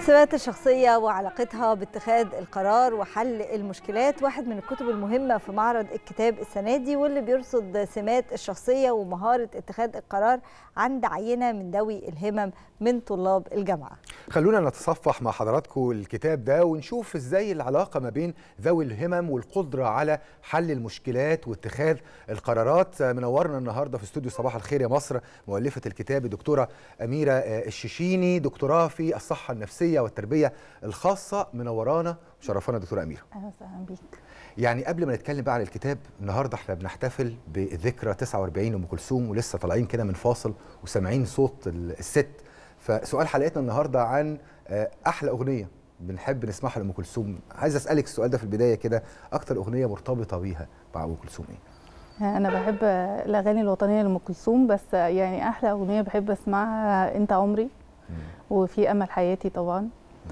السمات الشخصية وعلاقتها باتخاذ القرار وحل المشكلات واحد من الكتب المهمة في معرض الكتاب السنة دي واللي بيرصد سمات الشخصية ومهارة اتخاذ القرار عند عينة من ذوي الهمم من طلاب الجامعة خلونا نتصفح مع حضراتكم الكتاب ده ونشوف ازاي العلاقة ما بين ذوي الهمم والقدرة على حل المشكلات واتخاذ القرارات منورنا النهاردة في استوديو صباح الخير يا مصر مؤلفة الكتاب الدكتورة أميرة الششيني دكتوراه في الصحة النفسية والتربية الخاصة منورانا وشرفانا دكتورة أميرة اهلا وسهلا بيك يعني قبل ما نتكلم بقى عن الكتاب النهارده احنا بنحتفل بذكرى 49 ام كلثوم ولسه طالعين كده من فاصل وسامعين صوت الست فسؤال حلقتنا النهارده عن احلى اغنيه بنحب نسمعها لام كلثوم عايز اسالك السؤال ده في البدايه كده اكتر اغنيه مرتبطه بيها مع ام كلثوم ايه انا بحب الاغاني الوطنيه لام كلثوم بس يعني احلى اغنيه بحب اسمعها انت عمري وفي امل حياتي طبعا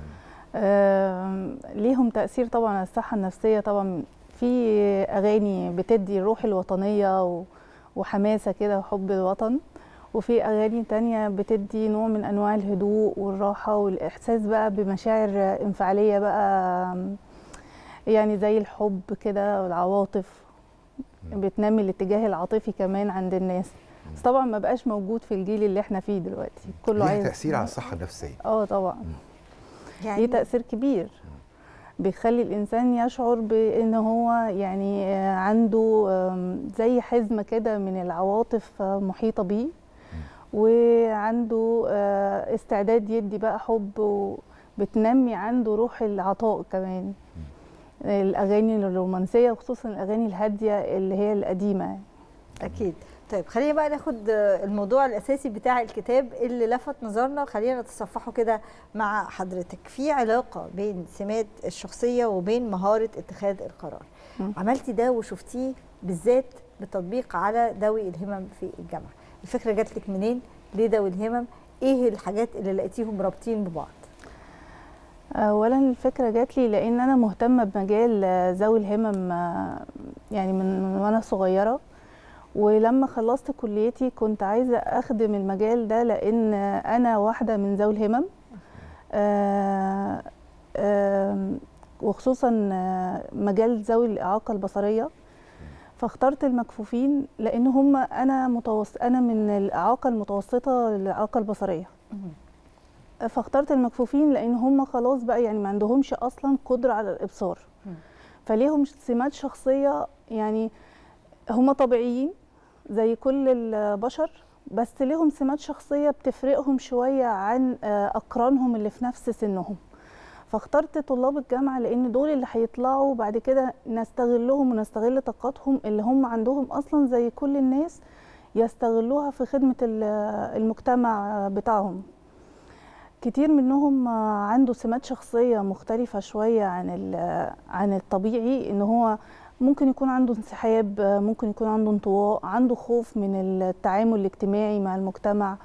آه ليهم تاثير طبعا على الصحه النفسيه طبعا في اغاني بتدي الروح الوطنيه وحماسه كده وحب الوطن وفي اغاني تانية بتدي نوع من انواع الهدوء والراحه والاحساس بقى بمشاعر انفعاليه بقى يعني زي الحب كده والعواطف بتنمي الاتجاه العاطفي كمان عند الناس بس طبعا ما بقاش موجود في الجيل اللي احنا فيه دلوقتي كله عايز تاثير على الصحه النفسيه اه طبعا يعني ليه تاثير كبير بيخلي الانسان يشعر بان هو يعني عنده زي حزمه كده من العواطف محيطه بيه وعنده استعداد يدي بقى حب وبتنمي عنده روح العطاء كمان الاغاني الرومانسيه وخصوصا الاغاني الهاديه اللي هي القديمه اكيد طيب خلينا بقى ناخد الموضوع الاساسي بتاع الكتاب اللي لفت نظرنا خلينا نتصفحه كده مع حضرتك في علاقه بين سمات الشخصيه وبين مهاره اتخاذ القرار م. عملتي ده وشفتيه بالذات بالتطبيق على ذوي الهمم في الجامعه الفكره جات لك منين ليه ذوي الهمم ايه الحاجات اللي لقيتيهم رابطين ببعض اولا الفكره جات لي لان انا مهتمه بمجال ذوي الهمم يعني من وانا صغيره ولما خلصت كليتي كنت عايزه اخدم المجال ده لان انا واحده من ذوي الهمم آآ آآ وخصوصا مجال ذوي الاعاقه البصريه فاخترت المكفوفين لان هم انا متوسط انا من الاعاقه المتوسطه للاعاقه البصريه فاخترت المكفوفين لان هم خلاص بقى يعني ما عندهمش اصلا قدره على الابصار فليهم سمات شخصيه يعني هم طبيعيين زي كل البشر بس ليهم سمات شخصيه بتفرقهم شويه عن اقرانهم اللي في نفس سنهم فاخترت طلاب الجامعه لان دول اللي هيطلعوا بعد كده نستغلهم ونستغل طاقاتهم اللي هم عندهم اصلا زي كل الناس يستغلوها في خدمه المجتمع بتاعهم كتير منهم عنده سمات شخصيه مختلفه شويه عن عن الطبيعي ان هو ممكن يكون عنده انسحاب ممكن يكون عنده انطواء عنده خوف من التعامل الاجتماعي مع المجتمع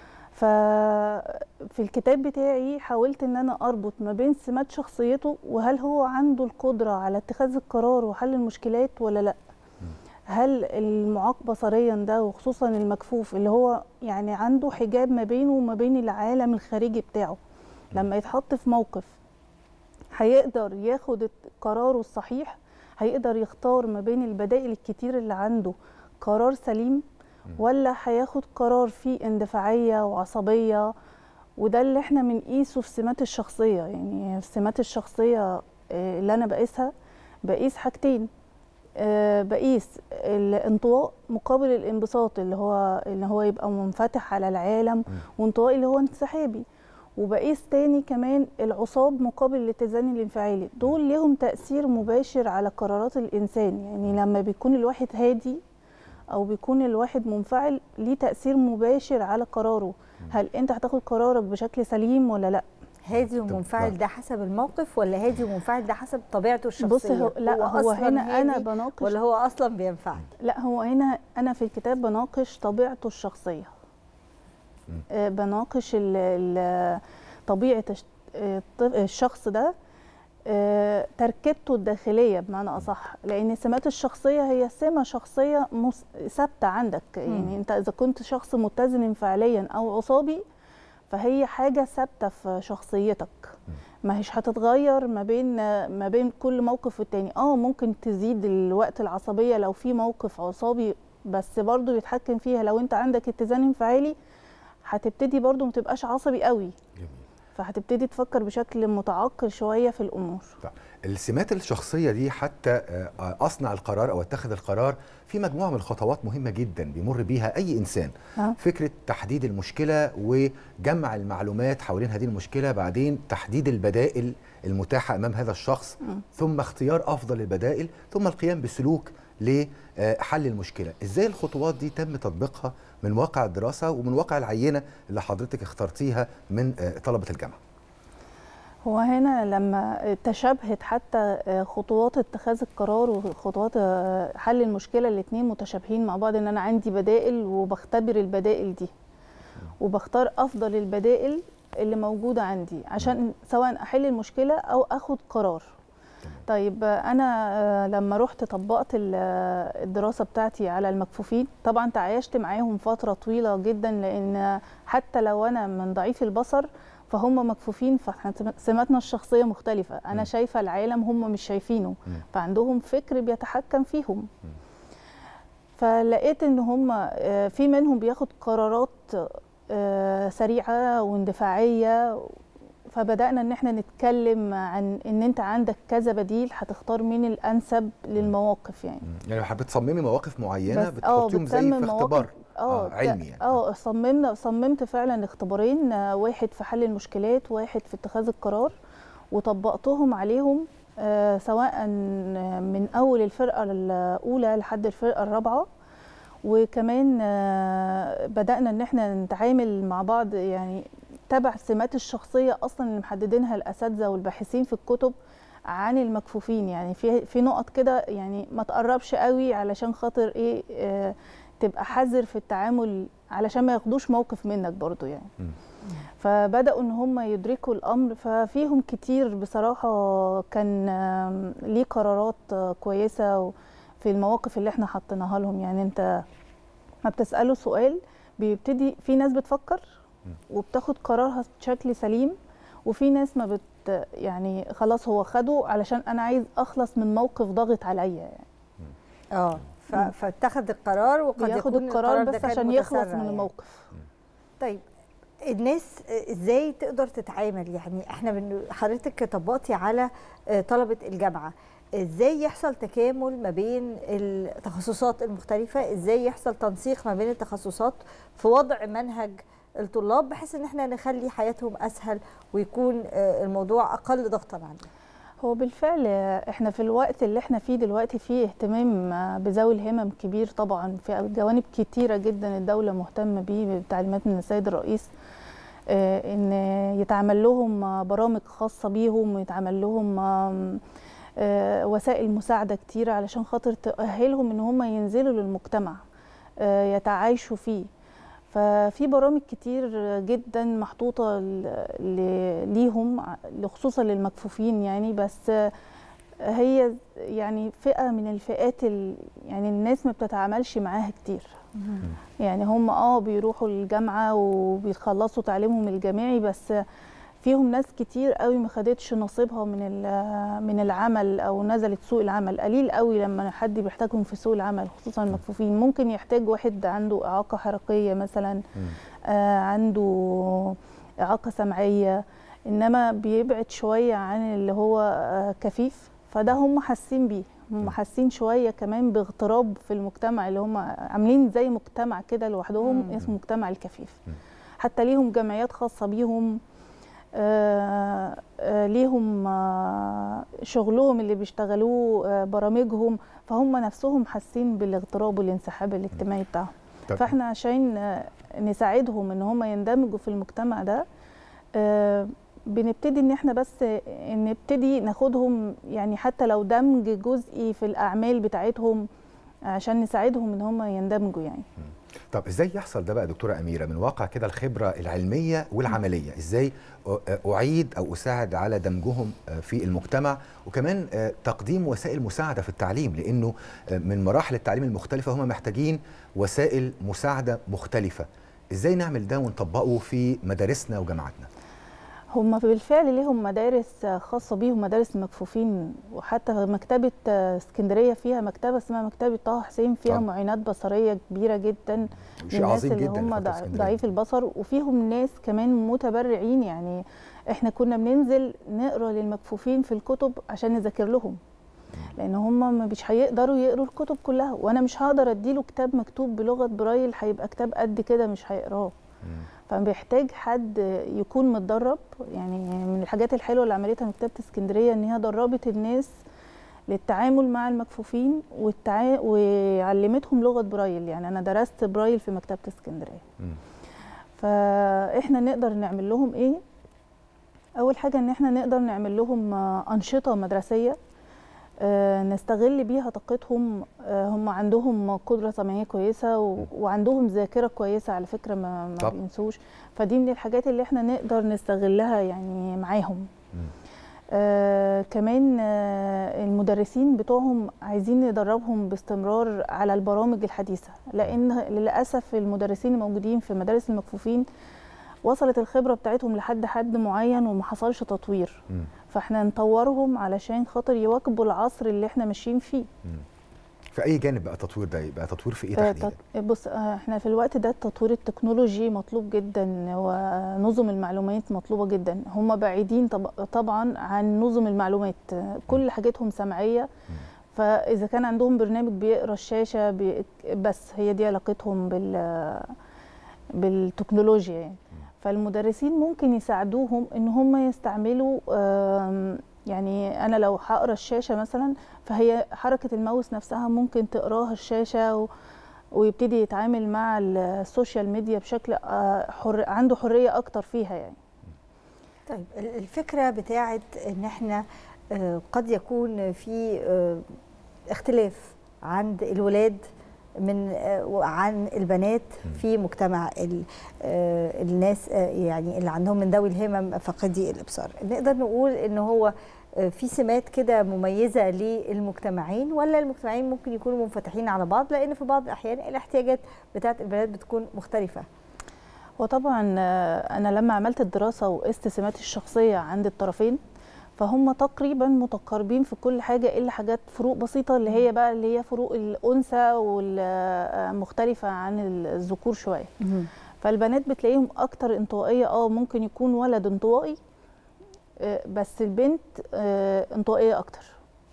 ففي الكتاب بتاعي حاولت ان انا اربط ما بين سمات شخصيته وهل هو عنده القدره على اتخاذ القرار وحل المشكلات ولا لا هل المعاق بصريا ده وخصوصا المكفوف اللي هو يعني عنده حجاب ما بينه وما بين العالم الخارجي بتاعه لما يتحط في موقف هيقدر ياخد قراره الصحيح هيقدر يختار ما بين البدائل الكتير اللي عنده قرار سليم ولا هياخد قرار فيه اندفاعيه وعصبيه وده اللي احنا بنقيسه في سمات الشخصيه يعني في سمات الشخصيه اللي انا بقيسها بقيس حاجتين بقيس الانطواء مقابل الانبساط اللي هو اللي هو يبقى منفتح على العالم وانطواء اللي هو انسحابي وبقيس تاني كمان العصاب مقابل الاتزان الانفعالي دول ليهم تأثير مباشر على قرارات الإنسان يعني لما بيكون الواحد هادي أو بيكون الواحد منفعل ليه تأثير مباشر على قراره هل أنت هتاخد قرارك بشكل سليم ولا لأ هادي ومنفعل ده حسب الموقف ولا هادي ومنفعل ده حسب طبيعته الشخصيه بص هو لا هو, هو هنا انا بناقش ولا هو اصلا بينفعل لا هو هنا انا في الكتاب بناقش طبيعته الشخصيه آه بناقش ال ال طبيعه الشخص ده آه تركيبته الداخليه بمعنى اصح لان سمات الشخصيه هي سمه شخصيه ثابته عندك يعني انت اذا كنت شخص متزن انفعاليا او عصابي فهي حاجه ثابته في شخصيتك ما هيش هتتغير ما بين ما بين كل موقف والتاني اه ممكن تزيد الوقت العصبيه لو في موقف عصابي بس برضو يتحكم فيها لو انت عندك اتزان انفعالي هتبتدي برضو ما تبقاش عصبي قوي جميل فهتبتدي تفكر بشكل متعقل شويه في الامور طيب السمات الشخصيه دي حتى آه، آه، اصنع القرار او اتخذ القرار في مجموعه من الخطوات مهمه جدا بيمر بيها اي انسان آه. فكره تحديد المشكله وجمع المعلومات حوالين هذه المشكله بعدين تحديد البدائل المتاحه امام هذا الشخص مم. ثم اختيار افضل البدائل ثم القيام بسلوك لحل المشكله ازاي الخطوات دي تم تطبيقها من واقع الدراسه ومن واقع العينه اللي حضرتك اخترتيها من آه، طلبه الجامعه هو هنا لما تشابهت حتى خطوات اتخاذ القرار وخطوات حل المشكله الاثنين متشابهين مع بعض ان انا عندي بدائل وبختبر البدائل دي وبختار افضل البدائل اللي موجوده عندي عشان سواء احل المشكله او اخد قرار طيب انا لما رحت طبقت ال- الدراسه بتاعتي على المكفوفين طبعا تعايشت معاهم فتره طويله جدا لان حتى لو انا من ضعيف البصر فهم مكفوفين فاحنا سماتنا الشخصيه مختلفه انا مم. شايفه العالم هم مش شايفينه مم. فعندهم فكر بيتحكم فيهم فلقيت ان هم آه، في منهم بياخد قرارات آه، سريعه واندفاعيه فبدانا ان احنا نتكلم عن ان انت عندك كذا بديل هتختار مين الانسب للمواقف يعني مم. يعني حابه تصممي مواقف معينه بس- آه، بتحطيهم زي بتصمم في مواقف- اختبار اه آه، علمي يعني. اه صممنا صممت فعلا اختبارين آه، واحد في حل المشكلات واحد في اتخاذ القرار وطبقتهم عليهم آه، سواء من اول الفرقه الاولى لحد الفرقه الرابعه وكمان آه، بدانا ان احنا نتعامل مع بعض يعني تبع سمات الشخصيه اصلا اللي محددينها الاساتذه والباحثين في الكتب عن المكفوفين يعني في في نقط كده يعني ما تقربش قوي علشان خاطر ايه آه تبقى حذر في التعامل علشان ما ياخدوش موقف منك برضو يعني مم. فبداوا ان هم يدركوا الامر ففيهم كتير بصراحه كان آم، ليه قرارات آه، كويسه في المواقف اللي احنا حطيناها لهم يعني انت ما بتساله سؤال بيبتدي في ناس بتفكر وبتاخد قرارها بشكل سليم وفي ناس ما بت يعني خلاص هو خده علشان انا عايز اخلص من موقف ضاغط عليا يعني اه ف- مم. فاتخذ القرار وقد بياخد يكون القرار ده بس كان عشان يخلص متسرع من يعني. الموقف طيب الناس ازاي تقدر تتعامل يعني احنا بن- حضرتك طبقتي على آه، طلبه الجامعه ازاي يحصل تكامل ما بين التخصصات المختلفه ازاي يحصل تنسيق ما بين التخصصات في وضع منهج الطلاب بحيث ان احنا نخلي حياتهم اسهل ويكون آه، الموضوع اقل ضغطا عليهم هو بالفعل احنا في الوقت اللي احنا فيه دلوقتي فيه اهتمام بذوي الهمم كبير طبعا في جوانب كتيره جدا الدوله مهتمه بيه بتعليمات من السيد الرئيس آه، ان يتعمل لهم برامج خاصه بيهم ويتعمل لهم آم، آه، وسائل مساعده كتيره علشان خاطر تؤهلهم ان هم ينزلوا للمجتمع آه، يتعايشوا فيه ففي برامج كتير جدا محطوطه ل- ل- ليهم ع- خصوصا للمكفوفين يعني بس هي يعني فئه من الفئات ال- يعني الناس ما بتتعاملش معاها كتير يعني هم اه بيروحوا الجامعه وبيخلصوا تعليمهم الجامعي بس فيهم ناس كتير قوي ما خدتش نصيبها من ال- من العمل او نزلت سوق العمل قليل قوي لما حد بيحتاجهم في سوق العمل خصوصا المكفوفين ممكن يحتاج واحد عنده اعاقه حركيه مثلا مم. آه، عنده إعاقة سمعية إنما بيبعد شوية عن اللي هو آه، كفيف فده هم حاسين بيه هم حاسين شوية كمان باغتراب في المجتمع اللي هم عاملين زي مجتمع كده لوحدهم مم. اسمه مجتمع الكفيف مم. حتى ليهم جمعيات خاصة بيهم آه، آه، ليهم آه، شغلهم اللي بيشتغلوه آه، برامجهم فهم نفسهم حاسين بالاغتراب والانسحاب الاجتماعي بتاعهم طب فاحنا عشان آه، نساعدهم ان هم يندمجوا في المجتمع ده آه، بنبتدي ان احنا بس آه، نبتدي ناخدهم يعني حتى لو دمج جزئي في الاعمال بتاعتهم عشان نساعدهم ان هم يندمجوا يعني طب ازاي يحصل ده بقى دكتوره اميره من واقع كده الخبره العلميه والعمليه ازاي أ- اعيد او اساعد على دمجهم آه، في المجتمع وكمان آه، تقديم وسائل مساعده في التعليم لانه آه، من مراحل التعليم المختلفه هم محتاجين وسائل مساعده مختلفه ازاي نعمل ده ونطبقه في مدارسنا وجامعاتنا هم بالفعل ليهم مدارس خاصة بيهم مدارس المكفوفين وحتى مكتبة اسكندرية فيها مكتبة اسمها مكتبة طه حسين فيها طبعا. معينات بصرية كبيرة جدا شيء للناس عظيم اللي جدا هم لفترة ضع- اسكندرية. ضعيف البصر وفيهم ناس كمان متبرعين يعني احنا كنا بننزل نقرا للمكفوفين في الكتب عشان نذاكر لهم لان هم مش هيقدروا يقروا الكتب كلها وانا مش هقدر اديله كتاب مكتوب بلغه برايل هيبقى كتاب قد كده مش هيقراه مم. فبيحتاج حد يكون متدرب يعني من الحاجات الحلوه اللي عملتها مكتبه اسكندريه ان هي دربت الناس للتعامل مع المكفوفين والتعا... وعلمتهم لغه برايل يعني انا درست برايل في مكتبه اسكندريه مم. فاحنا نقدر نعمل لهم ايه اول حاجه ان احنا نقدر نعمل لهم آه، انشطه مدرسيه آه، نستغل بيها طاقتهم آه، هم عندهم قدره سمعيه كويسه و- وعندهم ذاكره كويسه على فكره ما, ما طب. بينسوش فدي من الحاجات اللي احنا نقدر نستغلها يعني معاهم مم. آه كمان آه المدرسين بتوعهم عايزين ندربهم باستمرار على البرامج الحديثة لأن للأسف المدرسين الموجودين في مدارس المكفوفين وصلت الخبرة بتاعتهم لحد حد معين وما حصلش تطوير مم. فاحنا نطورهم علشان خاطر يواكبوا العصر اللي احنا ماشيين فيه مم. في اي جانب بقى تطوير ده يبقى تطوير في ايه آه، تحديدا تط- بص آه، احنا في الوقت ده التطوير التكنولوجي مطلوب جدا ونظم المعلومات مطلوبة جدا هم بعيدين طب طبعا عن نظم المعلومات آه، كل حاجتهم سمعية فإذا كان عندهم برنامج بيقرا الشاشة بي بس هي دي علاقتهم بال بالتكنولوجيا يعني فالمدرسين ممكن يساعدوهم ان هم يستعملوا آم، يعني انا لو هقرا الشاشه مثلا فهي حركه الماوس نفسها ممكن تقراها الشاشه و ويبتدي يتعامل مع السوشيال ميديا بشكل آه، حر عنده حريه اكتر فيها يعني طيب ال- الفكره بتاعت ان احنا آه، قد يكون في آه، اختلاف عند الولاد من آه، وعن البنات في مجتمع ال- آه، الناس آه، يعني اللي عندهم من ذوي الهمم فاقدي الابصار نقدر نقول ان هو آه، في سمات كده مميزه للمجتمعين ولا المجتمعين ممكن يكونوا منفتحين على بعض لان في بعض الاحيان الاحتياجات بتاعت البنات بتكون مختلفه وطبعا آه، انا لما عملت الدراسه وقست سمات الشخصيه عند الطرفين فهم تقريبا متقاربين في كل حاجه الا حاجات فروق بسيطه اللي هي بقى اللي هي فروق الانثى والمختلفه عن الذكور شويه فالبنات بتلاقيهم اكتر انطوائيه اه ممكن يكون ولد انطوائي آه، بس البنت آه، انطوائيه اكتر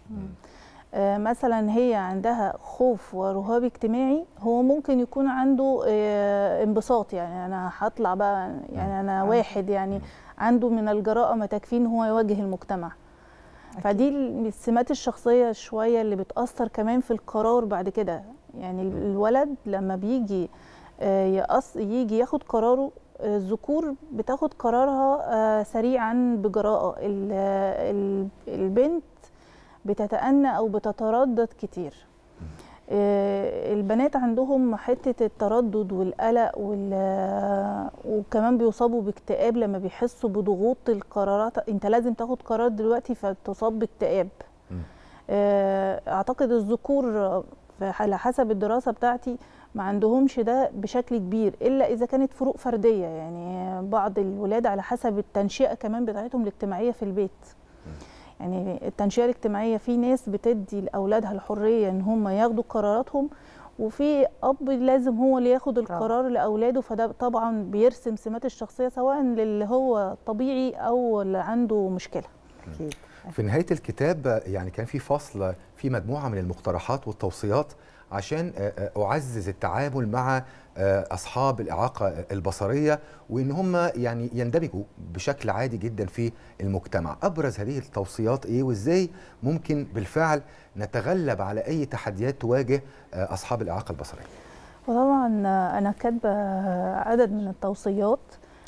آه، مثلا هي عندها خوف ورهاب اجتماعي هو ممكن يكون عنده آه، انبساط يعني انا هطلع بقى يعني انا مم. واحد يعني عنده من الجراءه ما تكفيه ان هو يواجه المجتمع فدي السمات الشخصيه شويه اللي بتاثر كمان في القرار بعد كده يعني ال- الولد لما بيجي آه، يقص يجي ياخد قراره آه، الذكور بتاخد قرارها آه، سريعا بجراءه ال- ال- البنت بتتأنى أو بتتردد كتير آه، البنات عندهم حتة التردد والقلق وال- وكمان بيصابوا باكتئاب لما بيحسوا بضغوط القرارات انت لازم تاخد قرار دلوقتي فتصاب باكتئاب مم. آه، اعتقد الذكور آه، ف- على حسب الدراسة بتاعتي ما عندهمش ده بشكل كبير الا اذا كانت فروق فرديه يعني بعض الولاد على حسب التنشئه كمان بتاعتهم الاجتماعيه في البيت يعني التنشئه الاجتماعيه في ناس بتدي لاولادها الحريه ان هم ياخدوا قراراتهم وفي اب لازم هو اللي ياخد القرار لاولاده فده طبعا بيرسم سمات الشخصيه سواء للي هو طبيعي او اللي عنده مشكله اكيد في نهايه الكتاب يعني كان في فصل في مجموعه من المقترحات والتوصيات عشان آه، آه، اعزز التعامل مع آه، اصحاب الاعاقه البصريه وان هم يعني يندمجوا بشكل عادي جدا في المجتمع ابرز هذه التوصيات ايه وازاي ممكن بالفعل نتغلب على اي تحديات تواجه آه، اصحاب الاعاقه البصريه وطبعا انا كاتبه عدد من التوصيات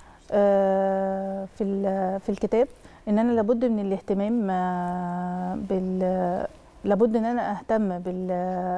آه، في ال- في الكتاب ان انا لابد من الاهتمام آه، بال لابد ان انا اهتم بال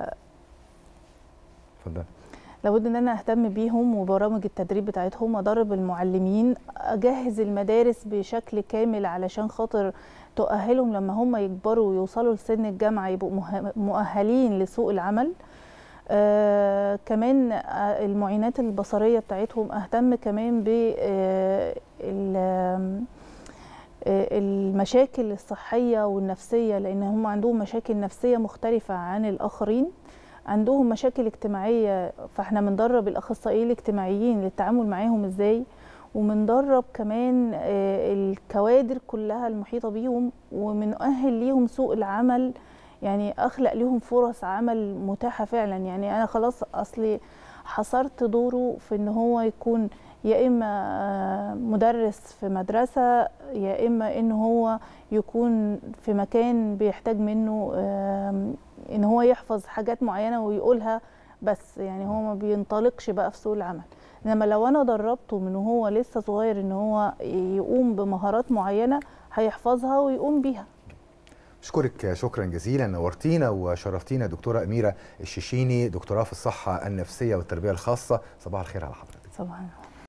اتفضل لابد ان انا اهتم بيهم وبرامج التدريب بتاعتهم ادرب المعلمين اجهز المدارس بشكل كامل علشان خاطر تؤهلهم لما هم يكبروا ويوصلوا لسن الجامعه يبقوا مه- مؤهلين لسوق العمل آه كمان آه المعينات البصريه بتاعتهم اهتم كمان ب آه ال- آه، المشاكل الصحيه والنفسيه لان هم عندهم مشاكل نفسيه مختلفه عن الاخرين عندهم مشاكل اجتماعيه فاحنا بندرب الاخصائيين الاجتماعيين للتعامل معاهم ازاي وبندرب كمان آه، الكوادر كلها المحيطه بيهم وبنؤهل ليهم سوق العمل يعني اخلق ليهم فرص عمل متاحه فعلا يعني انا خلاص اصلي حصرت دوره في ان هو يكون يا اما آه، مدرس في مدرسه يا اما ان هو يكون في مكان بيحتاج منه آم، ان هو يحفظ حاجات معينه ويقولها بس يعني هو ما بينطلقش بقى في سوق العمل انما لو انا دربته من وهو لسه صغير ان هو يقوم بمهارات معينه هيحفظها ويقوم بيها اشكرك شكرا جزيلا نورتينا وشرفتينا دكتوره اميره الشيشيني دكتوراه في الصحه النفسيه والتربيه الخاصه صباح الخير على حضرتك صباح الخير